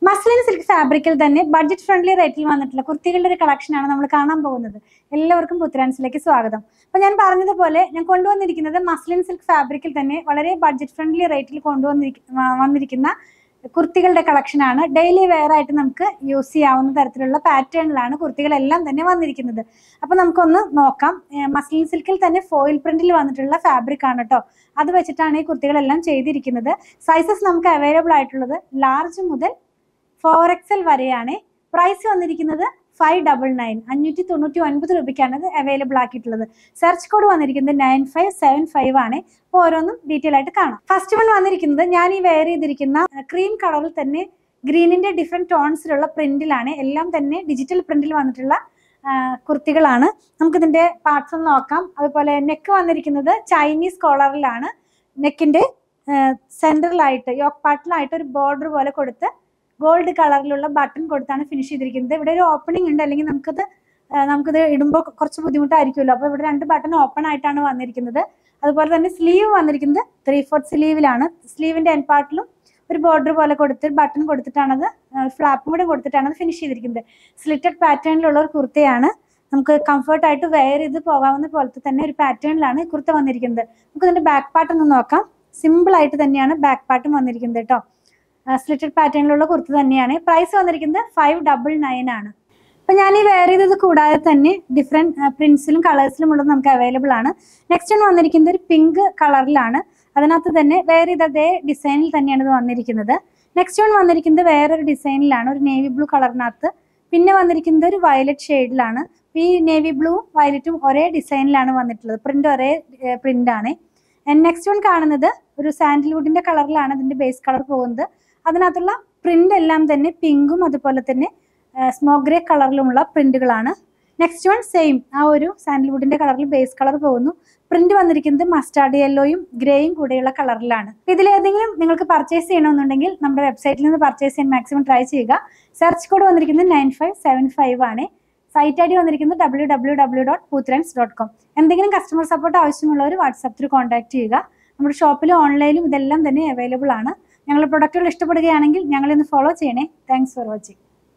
muslin silk ഫാബ്രിക്കിൽ തന്നെ budget friendly റേറ്റിൽ വന്നിട്ടുള്ള കുർത്തികളുടെ ഒരു കളക്ഷനാണ് നമ്മൾ കാണാൻ പോകുന്നത് എല്ലാവർക്കും പുത്രാൻസിലേക്ക് സ്വാഗതം അപ്പൊ ഞാൻ പറഞ്ഞതുപോലെ ഞാൻ കൊണ്ടുവന്നിരിക്കുന്നത് മസ്ലിൻ സിൽക്ക് ഫാബ്രിക്കിൽ തന്നെ വളരെ ബഡ്ജറ്റ് ഫ്രണ്ട്ലി റേറ്റിൽ കൊണ്ടുവന്നിരിക്ക വ- വന്നിരിക്കുന്ന കുർത്തികളുടെ കളക്ഷനാണ് ഡെയിലി വെയർ ആയിട്ട് നമുക്ക് യൂസ് ചെയ്യാവുന്ന തരത്തിലുള്ള പാറ്റേണിലാണ് കുർത്തികളെല്ലാം തന്നെ വന്നിരിക്കുന്നത് അപ്പൊ നമുക്കൊന്ന് നോക്കാം മസ്ലിൻ സിൽക്കിൽ തന്നെ ഫോയിൽ പ്രിന്റിൽ വന്നിട്ടുള്ള ഫാബ്രിക് ആണ് കേട്ടോ അത് വെച്ചിട്ടാണ് ഈ കുർത്തികളെല്ലാം ചെയ്തിരിക്കുന്നത് സൈസസ് നമുക്ക് അവൈലബിൾ ആയിട്ടുള്ളത് ലാർജ് മുതൽ ഫോർ എക്സൽ വരെയാണ് പ്രൈസ് വന്നിരിക്കുന്നത് ഫൈവ് ഡബിൾ നയൻ അഞ്ഞൂറ്റി തൊണ്ണൂറ്റി ഒൻപത് രൂപയ്ക്കാണ് ഇത് അവൈലബിൾ ആക്കിയിട്ടുള്ളത് സെർച്ച് കോഡ് വന്നിരിക്കുന്നത് നയൻ ഫൈവ് സെവൻ ഫൈവ് ആണ് അപ്പോൾ ഓരോന്നും ഡീറ്റെയിൽ ആയിട്ട് കാണാം ഫസ്റ്റ് വൺ വന്നിരിക്കുന്നത് ഞാൻ ഈ വെയർ ചെയ്തിരിക്കുന്ന ക്രീം കളറിൽ തന്നെ ഗ്രീനിന്റെ ഡിഫറെന്റ് ടോൺസിലുള്ള പ്രിന്റിലാണ് എല്ലാം തന്നെ ഡിജിറ്റൽ പ്രിന്റിൽ വന്നിട്ടുള്ള ആ, കുർത്തികളാണ് നമുക്കിതിന്റെ പാർട്സ് ഒന്ന് നോക്കാം അതുപോലെ നെക്ക് വന്നിരിക്കുന്നത് ചൈനീസ് കോളറിലാണ് നെക്കിന്റെ സെന്ററിലായിട്ട് യോക്ക് പാർട്ടിലായിട്ട് ഒരു ബോർഡർ പോലെ കൊടുത്ത് ഗോൾഡ് കളറിലുള്ള ബട്ടൺ കൊടുത്താണ് ഫിനിഷ് ചെയ്തിരിക്കുന്നത് ഇവിടെ ഒരു ഓപ്പണിംഗ് ഉണ്ട് അല്ലെങ്കിൽ നമുക്കത് ആ, നമുക്കിത് ഇടുമ്പോൾ കുറച്ച് ബുദ്ധിമുട്ടായിരിക്കുമല്ലോ അപ്പോൾ ഇവിടെ രണ്ട് ബട്ടൺ ഓപ്പൺ ആയിട്ടാണ് വന്നിരിക്കുന്നത് അതുപോലെ തന്നെ സ്ലീവ് വന്നിരിക്കുന്നത് ത്രീ ഫോർത്ത് സ്ലീവിലാണ് സ്ലീവിന്റെ എൻ പാർട്ടിലും ഒരു ബോർഡർ പോലെ കൊടുത്ത് ബട്ടൺ കൊടുത്തിട്ടാണത് ഫ്ലാപ്പും കൂടെ കൊടുത്തിട്ടാണ് അത് ഫിനിഷ് ചെയ്തിരിക്കുന്നത് സ്ലിറ്റഡ് പാറ്റേണിലുള്ള ഒരു കുർത്തയാണ് നമുക്ക് കംഫർട്ട് ആയിട്ട് വെയർ ചെയ്ത് പോകാവുന്ന പോലത്തെ തന്നെ ഒരു പാറ്റേണിലാണ് ഈ കുർത്ത വന്നിരിക്കുന്നത് നമുക്ക് ഇതിന്റെ ബാക്ക് പാർട്ട് ഒന്ന് നോക്കാം സിമ്പിൾ ആയിട്ട് തന്നെയാണ് ബാക്ക് പാർട്ടും വന്നിരിക്കുന്നത് കേട്ടോ സ്ലിറ്റഡ് പാറ്റേണിലുള്ള കുർത്ത തന്നെയാണ് പ്രൈസ് വന്നിരിക്കുന്നത് ഫൈവ് ഡബിൾ നയൻ ആണ് അപ്പൊ ഞാൻ ഈ വെയർ ചെയ്തത് കൂടാതെ തന്നെ ഡിഫറെന്റ് പ്രിന്റ്സിലും കളേഴ്സിലും ഉള്ളത് നമുക്ക് അവൈലബിൾ ആണ് നെക്സ്റ്റ് വൺ വന്നിരിക്കുന്നത് ഒരു പിങ്ക് കളറിലാണ് അതിനകത്ത് തന്നെ വെയർ ചെയ്ത അതേ ഡിസൈനിൽ തന്നെയാണ് ഇത് വന്നിരിക്കുന്നത് നെക്സ്റ്റ് വൺ വന്നിരിക്കുന്നത് വേറൊരു ഡിസൈനിലാണ് ഒരു നേവി ബ്ലൂ കളറിനകത്ത് പിന്നെ വന്നിരിക്കുന്നത് ഒരു വയലറ്റ് ഷെയ്ഡിലാണ് ഈ നേവി ബ്ലൂവും വയലറ്റും ഒരേ ഡിസൈനിലാണ് വന്നിട്ടുള്ളത് പ്രിന്റ് ഒരേ പ്രിന്റ് ആണ് നെക്സ്റ്റ് വൺ കാണുന്നത് ഒരു സാൻഡൽവുഡിന്റെ കളറിലാണ് ഇതിന്റെ ബേസ് കളർ പോകുന്നത് അതിനകത്തുള്ള പ്രിന്റ് എല്ലാം തന്നെ പിങ്കും അതുപോലെ തന്നെ സ്മോക്ക് ഗ്രേ കളറിലുമുള്ള പ്രിന്റുകളാണ് നെക്സ്റ്റ് വൺ സെയിം ആ ഒരു സാൻഡൽവുഡിന്റെ കളറിൽ ബേസ് കളർ പോകുന്നു പ്രിന്റ് വന്നിരിക്കുന്നത് മസ്റ്റാർഡ് യെല്ലോയും ഗ്രേയും കൂടെയുള്ള കളറിലാണ് ഇതിലേതെങ്കിലും നിങ്ങൾക്ക് പർച്ചേസ് ചെയ്യണമെന്നുണ്ടെങ്കിൽ നമ്മുടെ വെബ്സൈറ്റിൽ നിന്ന് പർച്ചേസ് ചെയ്യാൻ മാക്സിമം ട്രൈ ചെയ്യുക സെർച്ച് കോഡ് വന്നിരിക്കുന്നത് നയൻ ഫൈവ് സെവൻ ഫൈവ് ആണ് സൈറ്റ് ഐ ഡി വന്നിരിക്കുന്നത് W W W dot Poothrans dot com എന്തെങ്കിലും കസ്റ്റമർ സപ്പോർട്ട് ആവശ്യമുള്ളവർ വാട്സാപ്പ് ത്രൂ കോൺടാക്ട് ചെയ്യുക നമ്മുടെ ഷോപ്പിലും ഓൺലൈനിലും ഇതെല്ലാം തന്നെ അവൈലബിൾ ആണ് ഞങ്ങളുടെ പ്രൊഡക്റ്റുകൾ ഇഷ്ടപ്പെടുകയാണെങ്കിൽ ഞങ്ങളെ ഒന്ന് ഫോളോ ചെയ്യണേ താങ്ക്സ് ഫോർ വാച്ചിങ്